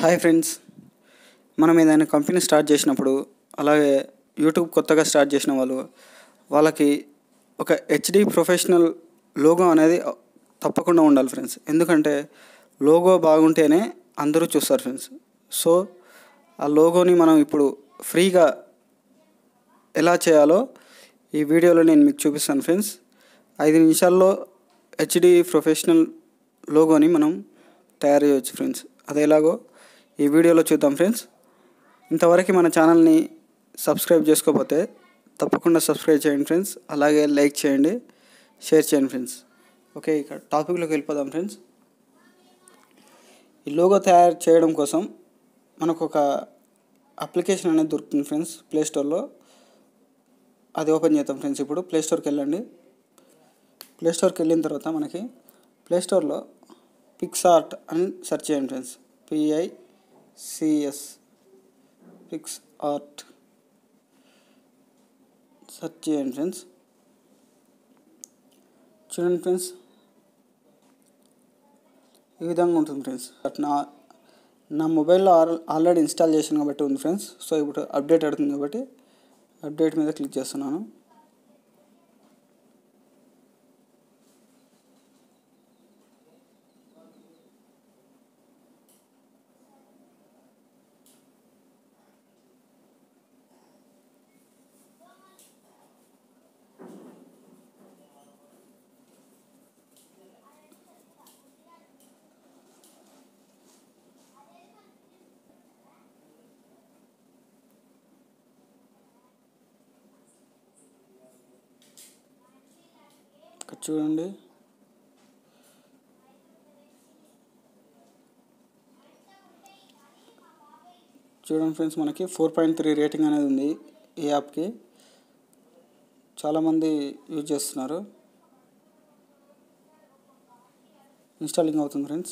hi friends మనం ఏదైనా company start చేసినప్పుడు అలాగే యూట్యూబ్ కొత్తగా స్టార్ట్ చేసిన వాళ్ళు వాళ్ళకి ఒక హెచ్డి ప్రొఫెషనల్ లోగో అనేది తప్పకుండా ఉండాలి ఫ్రెండ్స్ ఎందుకంటే లోగో బాగుంటేనే అందరూ చూస్తారు ఫ్రెండ్స్ సో ఆ లోగోని మనం ఇప్పుడు ఫ్రీగా ఎలా చేయాలో ఈ వీడియోలో నేను మీకు చూపిస్తాను ఫ్రెండ్స్ ఐదు నిమిషాల్లో హెచ్డి ప్రొఫెషనల్ లోగోని మనం తయారు చేయవచ్చు ఫ్రెండ్స్ అది ఎలాగో ఈ వీడియోలో చూద్దాం ఫ్రెండ్స్ ఇంతవరకు మన ఛానల్ని సబ్స్క్రైబ్ చేసుకోకపోతే తప్పకుండా సబ్స్క్రైబ్ చేయండి ఫ్రెండ్స్ అలాగే లైక్ చేయండి షేర్ చేయండి ఫ్రెండ్స్ ఓకే ఇక టాపిక్లోకి వెళ్ళిపోదాం ఫ్రెండ్స్ ఈ లోగో తయారు చేయడం కోసం మనకు ఒక అప్లికేషన్ అనేది దొరుకుతుంది ఫ్రెండ్స్ ప్లే స్టోర్లో అది ఓపెన్ చేద్దాం ఫ్రెండ్స్ ఇప్పుడు ప్లే స్టోర్కి వెళ్ళండి ప్లే స్టోర్కి వెళ్ళిన తర్వాత మనకి ప్లే స్టోర్లో పిక్సార్ట్ అని సెర్చ్ చేయండి friends P I C S pics art search చేయండి ఫ్రెండ్స్ చూడండి ఫ్రెండ్స్ ఈ విధంగా ఉంటుంది ఫ్రెండ్స్ బట్ నా నా మొబైల్లో ఆల్రెడీ ఇన్స్టాల్ చేసాను కాబట్టి ఉంది ఫ్రెండ్స్ సో ఇప్పుడు అప్డేట్ అడుగుతుంది కాబట్టి అప్డేట్ మీద క్లిక్ చేస్తున్నాను ఇక్కడ చూడండి చూడండి ఫ్రెండ్స్ మనకి ఫోర్ పాయింట్ త్రీ రేటింగ్ అనేది ఉంది ఈ యాప్కి చాలామంది యూజ్ చేస్తున్నారు ఇన్స్టాలింగ్ అవుతుంది ఫ్రెండ్స్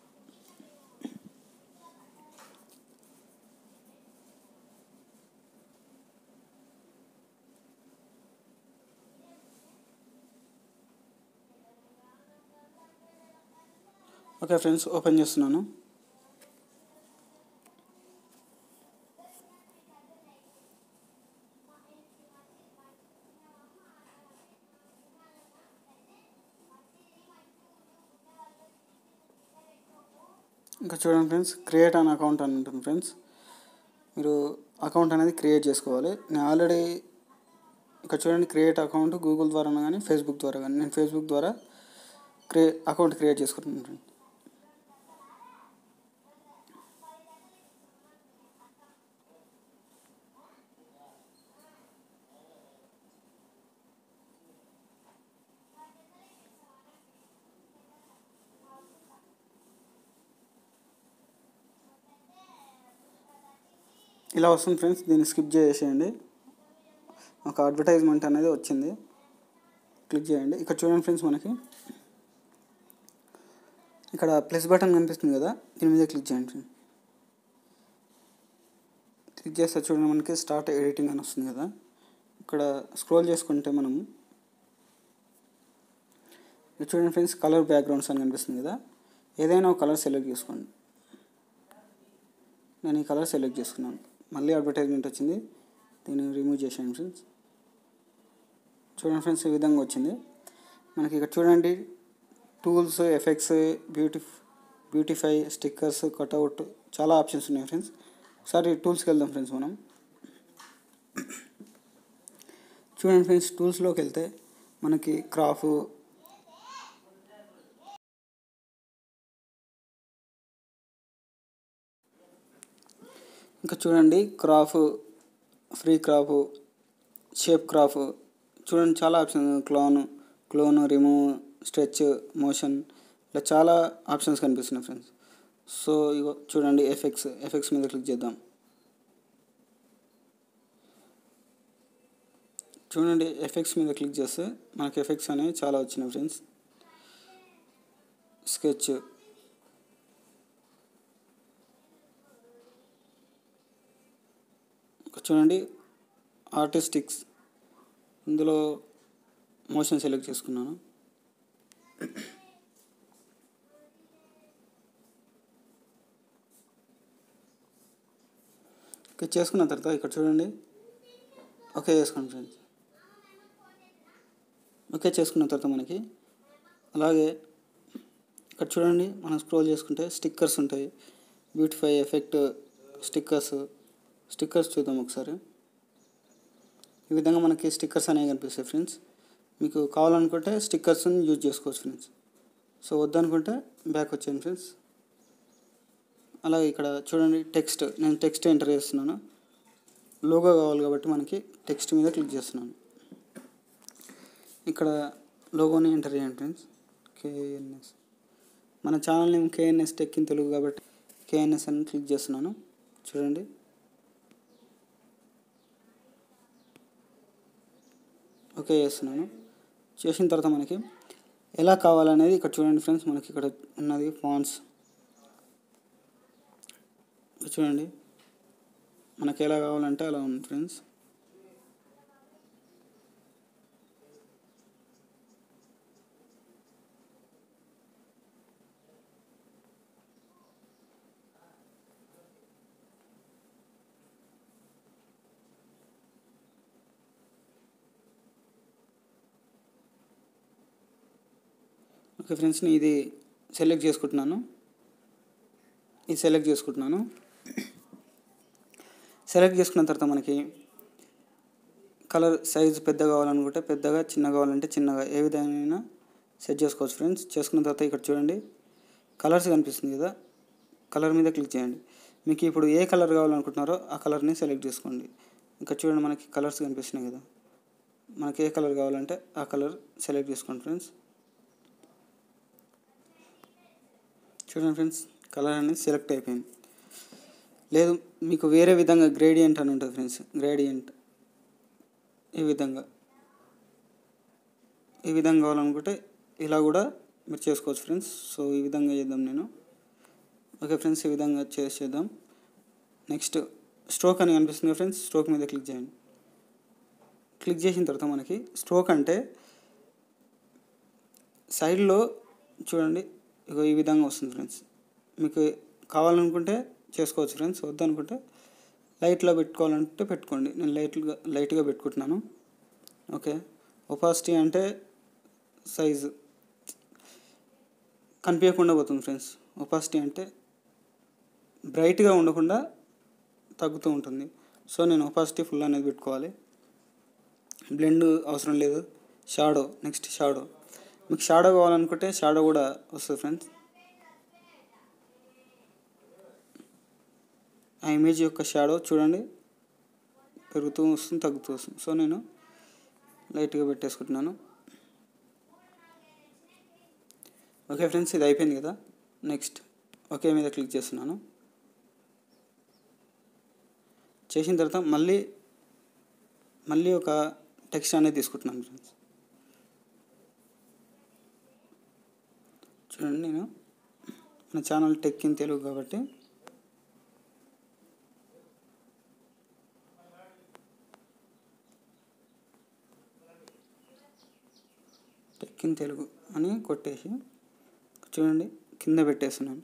ఓకే ఫ్రెండ్స్ ఓపెన్ చేస్తున్నాను ఇంకా చూడండి ఫ్రెండ్స్ క్రియేట్ అన్ అకౌంట్ అని ఉంటుంది ఫ్రెండ్స్ మీరు అకౌంట్ అనేది క్రియేట్ చేసుకోవాలి నేను ఆల్రెడీ ఇక్కడ చూడండి క్రియేట్ అకౌంట్ గూగుల్ ద్వారా కానీ ఫేస్బుక్ ద్వారా కానీ నేను ఫేస్బుక్ ద్వారా క్రియే అకౌంట్ క్రియేట్ చేసుకుంటున్నాను ఫ్రెండ్స్ ఇలా వస్తుంది ఫ్రెండ్స్ దీన్ని స్కిప్ చేసేయండి ఒక అడ్వర్టైజ్మెంట్ అనేది వచ్చింది క్లిక్ చేయండి ఇక్కడ చూడండి ఫ్రెండ్స్ మనకి ఇక్కడ ప్లస్ బటన్ కనిపిస్తుంది కదా దీని మీద క్లిక్ చేయండి ఫ్రెండ్స్ క్లిక్ చేస్తే చూడండి మనకి స్టార్ట్ ఎడిటింగ్ అని వస్తుంది కదా ఇక్కడ స్క్రోల్ చేసుకుంటే మనం ఇక్కడ చూడండి ఫ్రెండ్స్ కలర్ బ్యాక్గ్రౌండ్స్ అని కనిపిస్తుంది కదా ఏదైనా ఒక కలర్ సెలెక్ట్ చేసుకోండి నేను ఈ కలర్ సెలెక్ట్ చేసుకున్నాను మళ్ళీ అడ్వర్టైజ్మెంట్ వచ్చింది దీన్ని రిమూవ్ చేసాను ఫ్రెండ్స్ చూడండి ఫ్రెండ్స్ ఈ విధంగా వచ్చింది మనకి ఇక్కడ చూడండి tools effects beauty beautify stickers cutout చాలా ఆప్షన్స్ ఉన్నాయి ఫ్రెండ్స్ ఒకసారి టూల్స్కి వెళ్దాం ఫ్రెండ్స్ మనం చూడండి ఫ్రెండ్స్ టూల్స్లోకి వెళ్తే మనకి క్రాఫ్ ఇంకా చూడండి crop free crop shape crop చూడండి చాలా options clone clone remove stretch motion ఇలా చాలా ఆప్షన్స్ కనిపిస్తున్నాయి ఫ్రెండ్స్ సో ఇగో చూడండి ఎఫెక్ట్స్ ఎఫెక్ట్స్ మీద క్లిక్ చేద్దాం చూడండి ఎఫెక్ట్స్ మీద క్లిక్ చేస్తే మనకి ఎఫెక్ట్స్ అనేవి చాలా వచ్చినాయి ఫ్రెండ్స్ స్కెచ్ చూడండి ఆర్టిస్టిక్స్ ఇందులో మోషన్ సెలెక్ట్ చేసుకున్నాను ఇక్కడ చేసుకున్న తర్వాత ఇక్కడ చూడండి ఓకే చేసుకోండి ఫ్రెండ్స్ ఓకే చేసుకున్న తర్వాత మనకి అలాగే ఇక్కడ చూడండి మనం స్క్రోల్ చేసుకుంటే స్టిక్కర్స్ ఉంటాయి బ్యూటిఫై ఎఫెక్ట్ స్టిక్కర్స్ స్టిక్కర్స్ చూద్దాం ఒకసారి ఈ విధంగా మనకి స్టిక్కర్స్ అనేవి కనిపిస్తాయి ఫ్రెండ్స్ మీకు కావాలనుకుంటే స్టిక్కర్స్ని యూజ్ చేసుకోవచ్చు ఫ్రెండ్స్ సో వద్దనుకుంటే బ్యాక్ వచ్చాను ఫ్రెండ్స్ అలాగే ఇక్కడ చూడండి టెక్స్ట్ నేను టెక్స్ట్ ఎంటర్ చేస్తున్నాను లోగో కావాలి కాబట్టి మనకి టెక్స్ట్ మీద క్లిక్ చేస్తున్నాను ఇక్కడ లోగోని ఎంటర్ చేయండి ఫ్రెండ్స్ కేఎన్ఎస్ మన channel name KNS tech in Telugu కాబట్టి కేఎన్ఎస్ అని క్లిక్ చేస్తున్నాను చూడండి ఓకే చేస్తున్నాను చేసిన తర్వాత మనకి ఎలా కావాలనేది ఇక్కడ చూడండి ఫ్రెండ్స్ మనకి ఇక్కడ ఉన్నది ఫాన్స్ చూడండి మనకి ఎలా కావాలంటే అలా ఉంది ఫ్రెండ్స్ ఓకే ఫ్రెండ్స్ నేను ఇది సెలెక్ట్ చేసుకుంటున్నాను ఇది సెలెక్ట్ చేసుకుంటున్నాను సెలెక్ట్ చేసుకున్న తర్వాత మనకి కలర్ సైజు పెద్ద కావాలనుకుంటే పెద్దగా చిన్న కావాలంటే చిన్నగా ఏ విధంగా సెట్ చేసుకోవచ్చు ఫ్రెండ్స్ చేసుకున్న తర్వాత ఇక్కడ చూడండి కలర్స్ కనిపిస్తుంది కదా కలర్ మీద క్లిక్ చేయండి మీకు ఇప్పుడు ఏ కలర్ కావాలనుకుంటున్నారో ఆ కలర్ని సెలెక్ట్ చేసుకోండి ఇక్కడ చూడండి మనకి కలర్స్ కనిపిస్తున్నాయి కదా మనకి ఏ కలర్ కావాలంటే ఆ కలర్ సెలెక్ట్ చేసుకోండి ఫ్రెండ్స్ చూడండి ఫ్రెండ్స్ కలర్ అనేది సెలెక్ట్ అయిపోయింది లేదు మీకు వేరే విధంగా గ్రేడియంట్ అని ఉంటుంది ఫ్రెండ్స్ గ్రేడియంట్ ఈ విధంగా ఈ విధంగా కావాలనుకుంటే ఇలా కూడా మీరు చేసుకోవచ్చు ఫ్రెండ్స్ సో ఈ విధంగా చేద్దాం నేను ఓకే ఫ్రెండ్స్ ఈ విధంగా చేసేద్దాం నెక్స్ట్ స్ట్రోక్ అని కనిపిస్తుంది ఫ్రెండ్స్ స్ట్రోక్ మీద క్లిక్ చేయండి క్లిక్ చేసిన తర్వాత మనకి స్ట్రోక్ అంటే సైడ్లో చూడండి ఇగో ఈ విధంగా వస్తుంది ఫ్రెండ్స్ మీకు కావాలనుకుంటే చేసుకోవచ్చు ఫ్రెండ్స్ వద్దనుకుంటే లైట్లో పెట్టుకోవాలంటే పెట్టుకోండి నేను లైట్గా లైట్గా పెట్టుకుంటున్నాను ఓకే ఒపాసిటీ అంటే సైజు కనిపించకుండా పోతుంది ఫ్రెండ్స్ ఒపాసిటీ అంటే బ్రైట్గా ఉండకుండా తగ్గుతూ ఉంటుంది సో నేను ఒపాసిటీ ఫుల్ అనేది పెట్టుకోవాలి బ్లెండ్ అవసరం లేదు షాడో నెక్స్ట్ షాడో మీకు షాడో కావాలనుకుంటే షాడో కూడా వస్తుంది ఫ్రెండ్స్ ఆ ఇమేజ్ యొక్క షాడో చూడండి పెరుగుతూ వస్తుంది తగ్గుతూ వస్తుంది సో నేను లైట్గా పెట్టేసుకుంటున్నాను ఓకే ఫ్రెండ్స్ ఇది అయిపోయింది కదా నెక్స్ట్ ఓకే మీద క్లిక్ చేస్తున్నాను చేసిన తర్వాత మళ్ళీ మళ్ళీ ఒక టెక్స్ట్ అనేది తీసుకుంటున్నాను ఫ్రెండ్స్ చూడండి నేను మన ఛానల్ టెక్ ఇన్ తెలుగు కాబట్టి టెక్ ఇన్ తెలుగు అని కొట్టేసి చూడండి కింద పెట్టేస్తున్నాను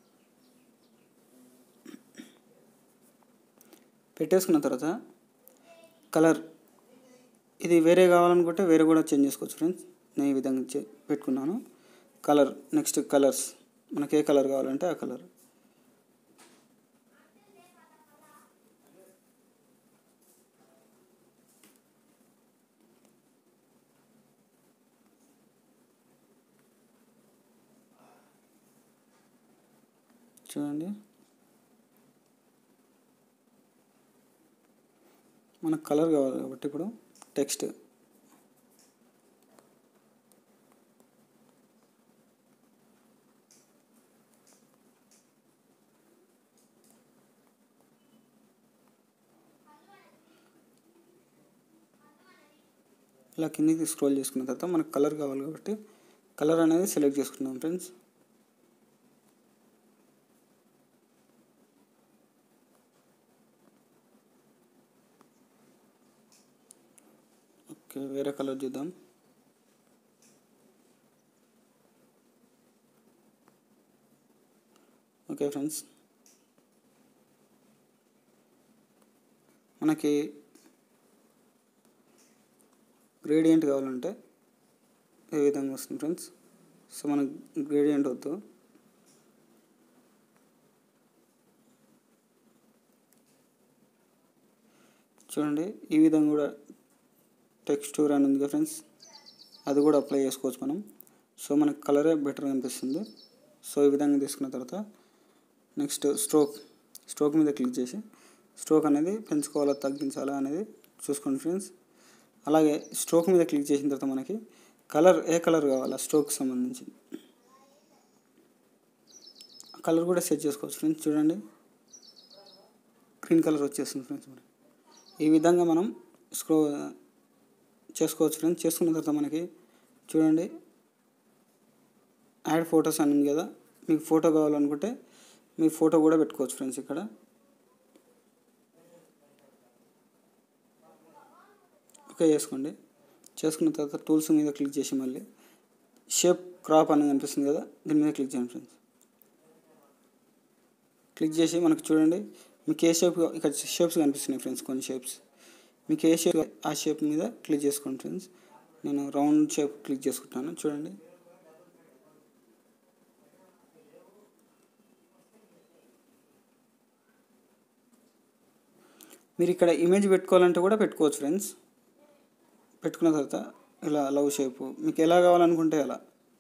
పెట్టేసుకున్న తర్వాత కలర్ ఇది వేరే కావాలనుకుంటే వేరే కూడా చేంజ్ చేసుకోవచ్చు ఫ్రెండ్స్ నేను ఈ విధంగా చే పెట్టుకున్నాను కలర్ నెక్స్ట్ కలర్స్ మనకి ఏ కలర్ కావాలంటే ఆ కలర్ చూడండి మనకు కలర్ కావాలి కాబట్టి ఇప్పుడు టెక్స్ట్ ఇలా కిందికి స్క్రోల్ చేసుకున్న తర్వాత మనకు కలర్ కావాలి కాబట్టి కలర్ అనేది సెలెక్ట్ చేసుకున్నాం ఫ్రెండ్స్ ఓకే వేరే కలర్ చూద్దాం ఓకే ఫ్రెండ్స్ మనకి గ్రేడియంట్ కావాలంటే ఏ విధంగా వస్తుంది ఫ్రెండ్స్ సో మనకు గ్రేడియంట్ వద్దు చూడండి ఈ విధంగా కూడా టెక్స్టూర్ అని ఉంది కదా ఫ్రెండ్స్ అది కూడా అప్లై చేసుకోవచ్చు మనం సో మనకు కలరే బెటర్ అనిపిస్తుంది సో ఈ విధంగా తీసుకున్న తర్వాత నెక్స్ట్ స్ట్రోక్ స్ట్రోక్ మీద క్లిక్ చేసి స్ట్రోక్ అనేది పెంచుకోవాలా తగ్గించాలా అనేది చూసుకోండి ఫ్రెండ్స్ అలాగే స్ట్రోక్ మీద క్లిక్ చేసిన తర్వాత మనకి కలర్ ఏ కలర్ కావాలా స్ట్రోక్ సంబంధించి కలర్ కూడా సెట్ చేసుకోవచ్చు ఫ్రెండ్స్ చూడండి గ్రీన్ కలర్ వచ్చేస్తుంది ఫ్రెండ్స్ మనకి ఈ విధంగా మనం స్క్రో చేసుకోవచ్చు ఫ్రెండ్స్ చేసుకున్న తర్వాత మనకి చూడండి యాడ్ ఫొటోస్ అని ఉంది కదా మీకు ఫోటో కావాలనుకుంటే మీ ఫోటో కూడా పెట్టుకోవచ్చు ఫ్రెండ్స్ ఇక్కడ ఓకే చేసుకోండి చేసుకున్న తర్వాత టూల్స్ మీద క్లిక్ చేసి మళ్ళీ షేప్ క్రాప్ అనేది కనిపిస్తుంది కదా దీని మీద క్లిక్ చేయండి ఫ్రెండ్స్ క్లిక్ చేసి మనకు చూడండి మీకు ఏ షేప్ ఇక్కడ షేప్స్ కనిపిస్తున్నాయి ఫ్రెండ్స్ కొన్ని షేప్స్ మీకు ఏ షేప్ ఆ షేప్ మీద క్లిక్ చేసుకోండి ఫ్రెండ్స్ నేను రౌండ్ షేప్ క్లిక్ చేసుకుంటాను చూడండి మీరు ఇక్కడ ఇమేజ్ పెట్టుకోవాలంటే కూడా పెట్టుకోవచ్చు ఫ్రెండ్స్ పెట్టుకున్న తర్వాత ఇలా లవ్ షేప్ మీకు ఎలా కావాలనుకుంటే అలా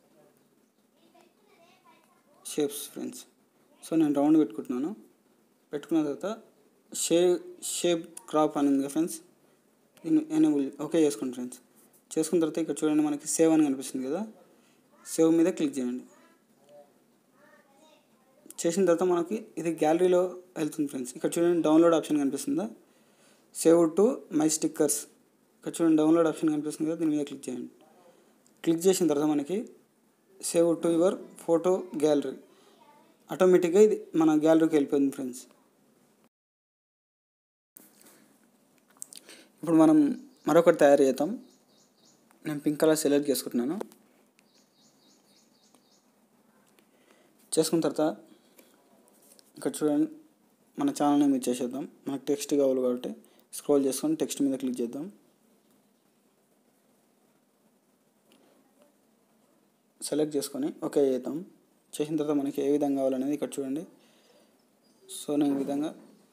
షేప్స్ ఫ్రెండ్స్ సో నేను రౌండ్ పెట్టుకుంటున్నాను పెట్టుకున్న తర్వాత షే షేప్ క్రాప్ అని ఉంది ఫ్రెండ్స్ దీన్ని ఎనేబుల్ ఓకే చేసుకోండి ఫ్రెండ్స్ చేసుకున్న తర్వాత ఇక్కడ చూడండి మనకి సేవ్ అని కనిపిస్తుంది కదా సేవ్ మీద క్లిక్ చేయండి చేసిన తర్వాత మనకి ఇది గ్యాలరీలో వెళ్తుంది ఫ్రెండ్స్ ఇక్కడ చూడండి డౌన్లోడ్ ఆప్షన్ కనిపిస్తుందా సేవ్ టు మై స్టిక్కర్స్ ఇక్కడ చూడండి డౌన్లోడ్ ఆప్షన్ కనిపిస్తుంది కదా దీని మీద క్లిక్ చేయండి క్లిక్ చేసిన తర్వాత మనకి save to your photo gallery ఆటోమేటిక్గా ఇది మన గ్యాలరీకి వెళ్ళిపోయింది ఫ్రెండ్స్ ఇప్పుడు మనం మరొకటి తయారు చేద్దాం నేను పింక్ కలర్ సెలెక్ట్ చేసుకుంటున్నాను చేసుకున్న తర్వాత ఇక్కడ చూడండి మన ఛానల్ నేమ్ ఇచ్చేసేద్దాం మనకు టెక్స్ట్ కావాలి కాబట్టి స్క్రోల్ చేసుకొని టెక్స్ట్ మీద క్లిక్ చేద్దాం సెలెక్ట్ చేసుకొని ఓకే చేద్దాం చేసిన తర్వాత మనకి ఏ విధంగా కావాలనేది ఇక్కడ చూడండి సో నేను ఈ విధంగా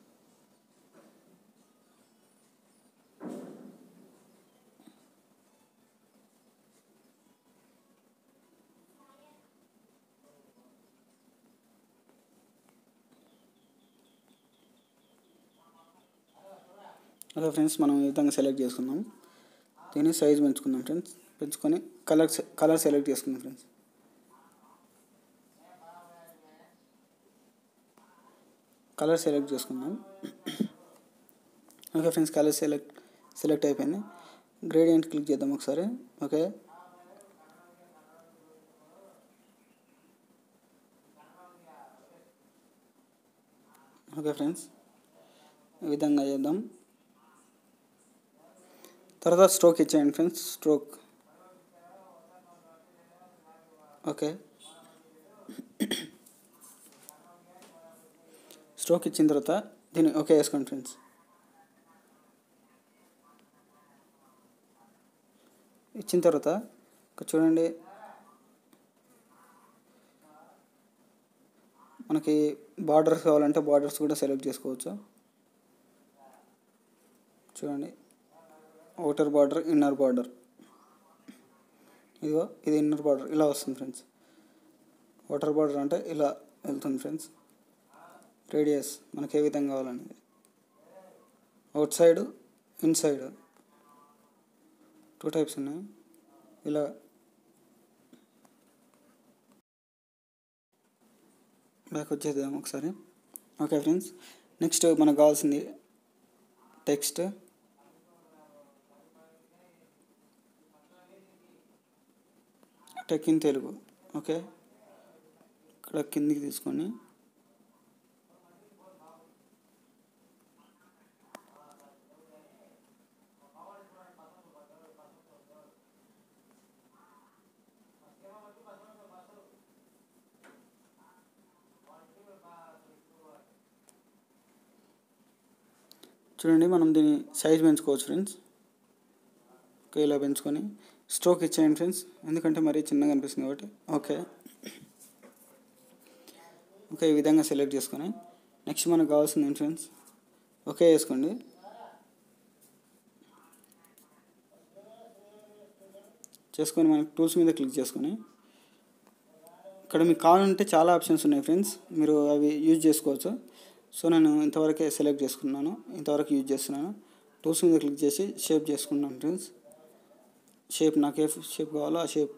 ఓకే ఫ్రెండ్స్ మనం ఈ విధంగా సెలెక్ట్ చేసుకుందాం దీని సైజ్ పెంచుకుందాం ఫ్రెండ్స్ పెంచుకొని కలర్ కలర్ సెలెక్ట్ చేసుకుందాం ఫ్రెండ్స్ కలర్ సెలెక్ట్ చేసుకుందాం okay friends colour select select అయిపోయింది గ్రేడియంట్ క్లిక్ చేద్దాం ఒకసారి ఓకే ఓకే ఫ్రెండ్స్ ఈ విధంగా చేద్దాం తర్వాత స్ట్రోక్ ఇచ్చేయండి ఫ్రెండ్స్ స్ట్రోక్ ఓకే స్ట్రోక్ ఇచ్చిన తర్వాత దీన్ని ఓకే వేసుకోండి ఫ్రెండ్స్ ఇచ్చిన తర్వాత ఇక్కడ చూడండి మనకి బార్డర్స్ కావాలంటే బార్డర్స్ కూడా సెలెక్ట్ చేసుకోవచ్చు చూడండి అవుటర్ బార్డర్ ఇన్నర్ బార్డర్ ఇదిగో ఇది ఇన్నర్ బార్డర్ ఇలా వస్తుంది ఫ్రెండ్స్ అవుటర్ బార్డర్ అంటే ఇలా వెళ్తుంది ఫ్రెండ్స్ రేడియస్ మనకి ఏ విధంగా కావాలనేది outside inside two types ఉన్నాయి ఇలా బ్యాక్ వచ్చేద్దాం ఒకసారి ఓకే ఫ్రెండ్స్ నెక్స్ట్ మనకు కావాల్సింది text tech in Telugu okay ఇక్కడ కిందికి తీసుకొని చూడండి మనం దీని సైజ్ పెంచుకోవచ్చు ఫ్రెండ్స్ ఓకే ఇలా పెంచుకొని స్ట్రోక్ ఇచ్చేయండి ఫ్రెండ్స్ ఎందుకంటే మరీ చిన్నగా అనిపిస్తుంది కాబట్టి ఓకే ఓకే ఈ విధంగా సెలెక్ట్ చేసుకొని నెక్స్ట్ మనకు కావాల్సింది ఏంటి ఫ్రెండ్స్ ఓకే వేసుకోండి చేసుకొని మనకి టూల్స్ మీద క్లిక్ చేసుకొని ఇక్కడ మీకు కావాలంటే చాలా ఆప్షన్స్ ఉన్నాయి ఫ్రెండ్స్ మీరు అవి యూజ్ చేసుకోవచ్చు సో నేను ఇంతవరకే సెలెక్ట్ చేసుకున్నాను ఇంతవరకు యూజ్ చేస్తున్నాను టూల్స్ మీద క్లిక్ చేసి షేప్ చేసుకున్నాను ఫ్రెండ్స్ షేప్ నాకు ఏ షేప్ కావాలో ఆ షేప్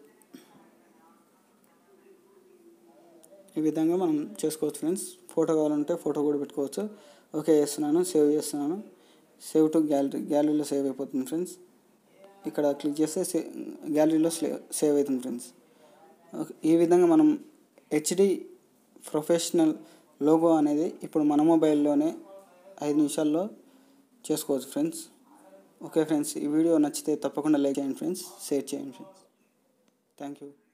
ఈ విధంగా మనం చేసుకోవచ్చు ఫ్రెండ్స్ ఫోటో కావాలంటే ఫోటో కూడా పెట్టుకోవచ్చు ఓకే చేస్తున్నాను సేవ్ చేస్తున్నాను సేవ్ టు గ్యాలరీ గ్యాలరీలో సేవ్ అయిపోతుంది ఫ్రెండ్స్ ఇక్కడ క్లిక్ చేస్తే సే గ్యాలరీలో సేవ్ అవుతుంది ఫ్రెండ్స్ ఓకే ఈ విధంగా మనం హెచ్డి ప్రొఫెషనల్ లోగో అనేది ఇప్పుడు మన మొబైల్లోనే ఐదు నిమిషాల్లో చేసుకోవచ్చు ఫ్రెండ్స్ ఓకే ఫ్రెండ్స్ ఈ వీడియో నచ్చితే తప్పకుండా లైక్ చేయండి ఫ్రెండ్స్ షేర్ చేయండి ఫ్రెండ్స్ థ్యాంక్ యూ